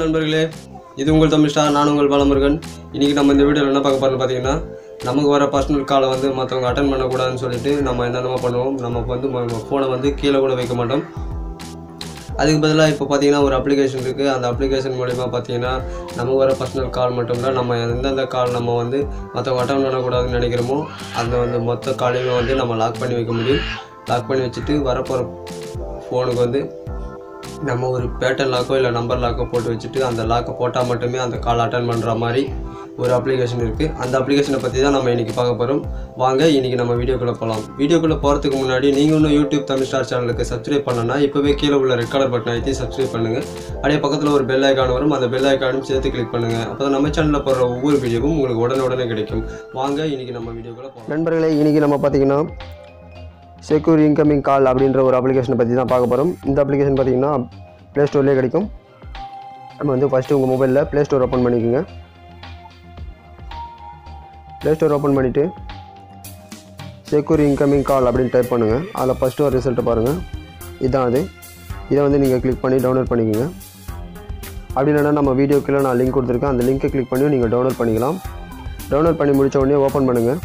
நண்பர்களே இது உங்கள் தமிழ் ஸ்டார் நான் உங்கள் பாலமுருகன் இன்றைக்கி நம்ம இந்த வீடியோவில் என்ன பார்க்க போகிறோம்னு பார்த்தீங்கன்னா நமக்கு வர பர்சனல் காலை வந்து மற்றவங்க அட்டன் பண்ணக்கூடாதுன்னு சொல்லிட்டு நம்ம என்னென்னமோ பண்ணுவோம் நம்ம வந்து ஃபோனை வந்து கீழே கூட வைக்க மாட்டோம் அதுக்கு பதிலாக இப்போ பார்த்தீங்கன்னா ஒரு அப்ளிகேஷன் இருக்குது அந்த அப்ளிகேஷன் மூலிமா பார்த்தீங்கன்னா நமக்கு வர பர்சனல் கால் மட்டும் இல்லை நம்ம எந்தெந்த கால் நம்ம வந்து மற்றவங்க அட்டன் பண்ணக்கூடாதுன்னு நினைக்கிறோமோ அந்த வந்து மொத்த காலையுமே வந்து நம்ம லாக் பண்ணி வைக்க முடியும் லாக் பண்ணி வச்சுட்டு வரப்போகிற ஃபோனுக்கு வந்து நம்ம ஒரு பேட்டர்ன் லாக்கோ இல்லை நம்பர் லாக்கோ போட்டு வச்சுட்டு அந்த லாக்கை போட்டால் மட்டுமே அந்த கால் அட்டன் பண்ணுற மாதிரி ஒரு அப்ளிகேஷன் இருக்குது அந்த அப்ளிகேஷனை பற்றி தான் நம்ம இன்றைக்கி பார்க்க போகிறோம் வாங்க இன்றைக்கி நம்ம வீடியோக்குள்ளே போகலாம் வீடியோக்குள்ளே போகிறதுக்கு முன்னாடி நீங்கள் இன்னும் யூடியூப் தமிழ் ஸ்டார் சேனலுக்கு சப்ஸ்கிரைப் பண்ணனா இப்போவே கீழே உள்ள ரெட் கலர் பட்டன் அழுத்தி சப்ஸ்கிரைப் பண்ணுங்கள் அப்படியே பக்கத்தில் ஒரு பெல் ஐக்கான் வரும் அந்த பெல் ஐக்கானும் சேர்த்து கிளிக் பண்ணுங்கள் அப்போ தான் நம்ம சேனலில் போடுற ஒவ்வொரு வீடியோவும் உங்களுக்கு உடனே உடனே கிடைக்கும் வாங்க இன்றைக்கி நம்ம வீடியோக்குள்ளே போகலாம் நண்பர்களே இன்றைக்கி நம்ம பார்த்தீங்கன்னா செக்யூர் இன்கமிங் கால் அப்படின்ற ஒரு அப்ளிகேஷனை பற்றி தான் பார்க்க போகிறோம் இந்த அப்ளிகேஷன் பார்த்தீங்கன்னா ப்ளே ஸ்டோர்லேயே கிடைக்கும் நம்ம வந்து ஃபஸ்ட்டு உங்கள் மொபைலில் ப்ளே ஸ்டோர் ஓப்பன் பண்ணிக்கோங்க ப்ளே ஸ்டோர் ஓப்பன் பண்ணிவிட்டு செக்யூர் இன்கமிங் கால் அப்படின்னு டைப் பண்ணுங்கள் அதில் ஃபஸ்ட்டு ஒரு ரிசல்ட்டை பாருங்கள் இதுதான் அது இதை வந்து நீங்கள் கிளிக் பண்ணி டவுன்லோட் பண்ணிக்கோங்க அப்படி இல்லைன்னா நம்ம வீடியோக்குள்ளே நான் லிங்க் கொடுத்துருக்கேன் அந்த லிங்க்கை கிளிக் பண்ணி நீங்கள் டவுன்லோட் பண்ணிக்கலாம் டவுன்லோட் பண்ணி முடித்த உடனே ஓப்பன் பண்ணுங்கள்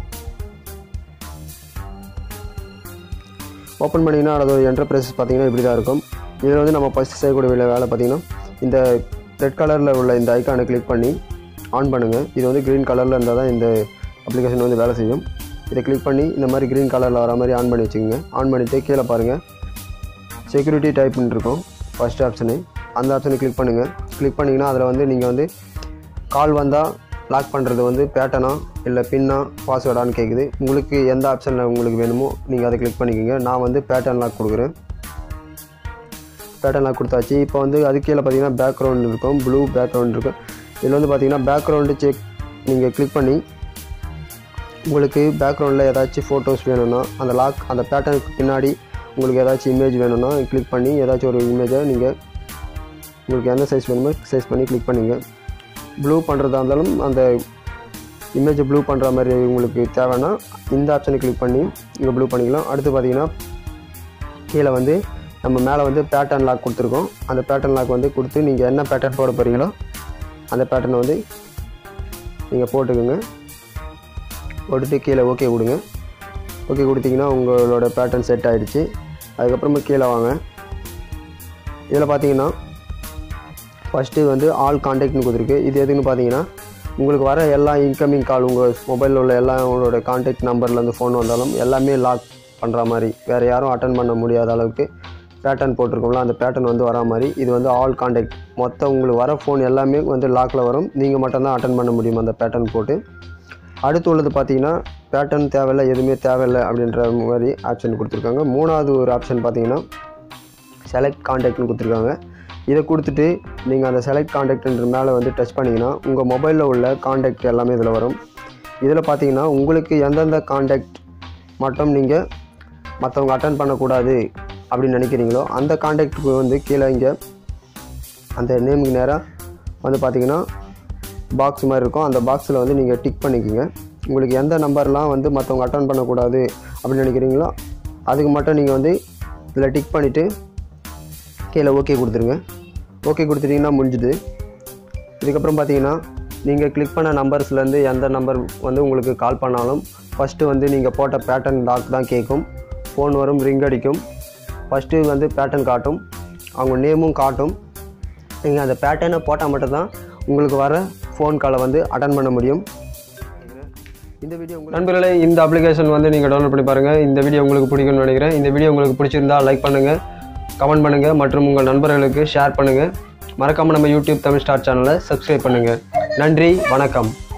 ஓப்பன் பண்ணிங்கன்னா அதோட என்டர்பிரைஸ் பார்த்தீங்கன்னா இப்படி தான் இருக்கும் இதில் வந்து நம்ம ஃபஸ்ட் செய்யக்கூடிய வேலை வேலை பார்த்தீங்கன்னா இந்த ரெட் கலரில் உள்ள இந்த ஐக்கானை கிளிக் பண்ணி ஆன் பண்ணுங்கள் இது வந்து க்ரீன் கலரில் இருந்தால் தான் இந்த அப்ளிகேஷன் வந்து வேலை செய்யும் இதை கிளிக் பண்ணி இந்த மாதிரி க்ரீன் கலரில் வர மாதிரி ஆன் பண்ணி வச்சுக்கோங்க ஆன் பண்ணிவிட்டு கீழே பாருங்கள் செக்யூரிட்டி டைப்னு இருக்கும் ஃபஸ்ட் ஆப்ஷனு அந்த ஆப்ஷனை கிளிக் பண்ணுங்கள் கிளிக் பண்ணிங்கன்னா அதில் வந்து நீங்கள் வந்து கால் வந்தால் லாக் பண்ணுறது வந்து பேட்டனா இல்லை பின்னா பாஸ்வேர்டான்னு கேட்குது உங்களுக்கு எந்த ஆப்ஷனில் உங்களுக்கு வேணுமோ நீங்கள் அதை கிளிக் பண்ணிக்கோங்க நான் வந்து பேட்டர்ன் லாக் கொடுக்குறேன் பேட்டர்ன் லாக் கொடுத்தாச்சு இப்போ வந்து அது கீழே பார்த்தீங்கன்னா பேக்ரவுண்ட் இருக்கும் ப்ளூ பேக்ரவுண்ட் இருக்கும் இதில் வந்து பார்த்தீங்கன்னா பேக்ரவுண்டு செக் நீங்கள் கிளிக் பண்ணி உங்களுக்கு பேக்ரவுண்டில் ஏதாச்சும் ஃபோட்டோஸ் வேணும்னா அந்த லாக் அந்த பேட்டர்னுக்கு பின்னாடி உங்களுக்கு ஏதாச்சும் இமேஜ் வேணும்னா கிளிக் பண்ணி ஏதாச்சும் ஒரு இமேஜை நீங்கள் உங்களுக்கு எந்த சைஸ் வேணுமோ சைஸ் பண்ணி கிளிக் பண்ணிங்க ப்ளூ பண்ணுறதா இருந்தாலும் அந்த இமேஜை ப்ளூ பண்ணுற மாதிரி உங்களுக்கு தேவைன்னா இந்த ஆப்ஷனை கிளிக் பண்ணி இங்கே ப்ளூ பண்ணிக்கலாம் அடுத்து பார்த்தீங்கன்னா கீழே வந்து நம்ம மேலே வந்து பேட்டர்ன் லாக் கொடுத்துருக்கோம் அந்த பேட்டர்ன் லாக் வந்து கொடுத்து நீங்கள் என்ன பேட்டர்ன் போட போகிறீங்களோ அந்த பேட்டர்னை வந்து நீங்கள் போட்டுக்கோங்க போட்டுட்டு கீழே ஓகே கொடுங்க ஓகே கொடுத்தீங்கன்னா உங்களோட பேட்டர்ன் செட் ஆகிடுச்சு அதுக்கப்புறமா கீழே வாங்க இதில் பார்த்தீங்கன்னா ஃபஸ்ட்டு வந்து ஆல் காண்டாக்ட்னு கொடுத்துருக்கு இது எதுன்னு பார்த்தீங்கன்னா உங்களுக்கு வர எல்லா இன்கமிங் கால் உங்கள் மொபைலில் உள்ள எல்லா உங்களோட காண்டாக்ட் நம்பர்லேருந்து ஃபோன் வந்தாலும் எல்லாமே லாக் பண்ணுற மாதிரி வேறு யாரும் அட்டன் பண்ண முடியாத அளவுக்கு பேட்டர்ன் போட்டிருக்கோம்ல அந்த பேட்டர்ன் வந்து வரா மாதிரி இது வந்து ஆல் காண்டாக்ட் மொத்தம் உங்களுக்கு வர ஃபோன் எல்லாமே வந்து லாக்கில் வரும் நீங்கள் மட்டும்தான் அட்டன் பண்ண முடியும் அந்த பேட்டர்ன் போட்டு அடுத்து உள்ளது பார்த்தீங்கன்னா பேட்டர்ன் தேவையில்லை எதுவுமே தேவையில்லை அப்படின்ற மாதிரி ஆப்ஷன் கொடுத்துருக்காங்க மூணாவது ஒரு ஆப்ஷன் பார்த்தீங்கன்னா செலக்ட் காண்டாக்ட்னு கொடுத்துருக்காங்க இதை கொடுத்துட்டு நீங்கள் அந்த செலக்ட் காண்டாக்ட்ன்ற மேலே வந்து டச் பண்ணிங்கன்னா உங்கள் மொபைலில் உள்ள காண்டாக்ட் எல்லாமே இதில் வரும் இதில் பார்த்தீங்கன்னா உங்களுக்கு எந்தெந்த காண்டாக்ட் மட்டும் நீங்கள் மற்றவங்க அட்டன் பண்ணக்கூடாது அப்படின்னு நினைக்கிறீங்களோ அந்த காண்டாக்டுக்கு வந்து கீழே இங்கே அந்த நேமுக்கு நேராக வந்து பார்த்தீங்கன்னா பாக்ஸ் மாதிரி இருக்கும் அந்த பாக்ஸில் வந்து நீங்கள் டிக் பண்ணிக்கோங்க உங்களுக்கு எந்த நம்பர்லாம் வந்து மற்றவங்க அட்டன் பண்ணக்கூடாது அப்படின்னு நினைக்கிறீங்களோ அதுக்கு மட்டும் நீங்கள் வந்து இதில் டிக் பண்ணிவிட்டு கீழே ஓகே கொடுத்துருங்க ஓகே கொடுத்துட்டிங்கன்னா முடிஞ்சுது இதுக்கப்புறம் பார்த்தீங்கன்னா நீங்கள் கிளிக் பண்ண நம்பர்ஸ்லேருந்து எந்த நம்பர் வந்து உங்களுக்கு கால் பண்ணாலும் ஃபஸ்ட்டு வந்து நீங்கள் போட்ட பேட்டர்ன் லாக் தான் கேட்கும் ஃபோன் வரும் ரிங் அடிக்கும் ஃபஸ்ட்டு வந்து பேட்டர்ன் காட்டும் அவங்க நேமும் காட்டும் நீங்கள் அந்த பேட்டர்னை போட்டால் மட்டும்தான் உங்களுக்கு வர ஃபோன் காலை வந்து அட்டன் பண்ண முடியும் இந்த வீடியோ நண்பர்களே இந்த அப்ளிகேஷன் வந்து நீங்கள் டவுன்லோட் பண்ணி பாருங்கள் இந்த வீடியோ உங்களுக்கு பிடிக்கும்னு நினைக்கிறேன் இந்த வீடியோ உங்களுக்கு பிடிச்சிருந்தா லைக் பண்ணுங்கள் கமெண்ட் பண்ணுங்கள் மற்றும் உங்கள் நண்பர்களுக்கு ஷேர் பண்ணுங்கள் மறக்காமல் நம்ம யூடியூப் தமிழ் ஸ்டார் சேனலை சப்ஸ்கிரைப் பண்ணுங்கள் நன்றி வணக்கம்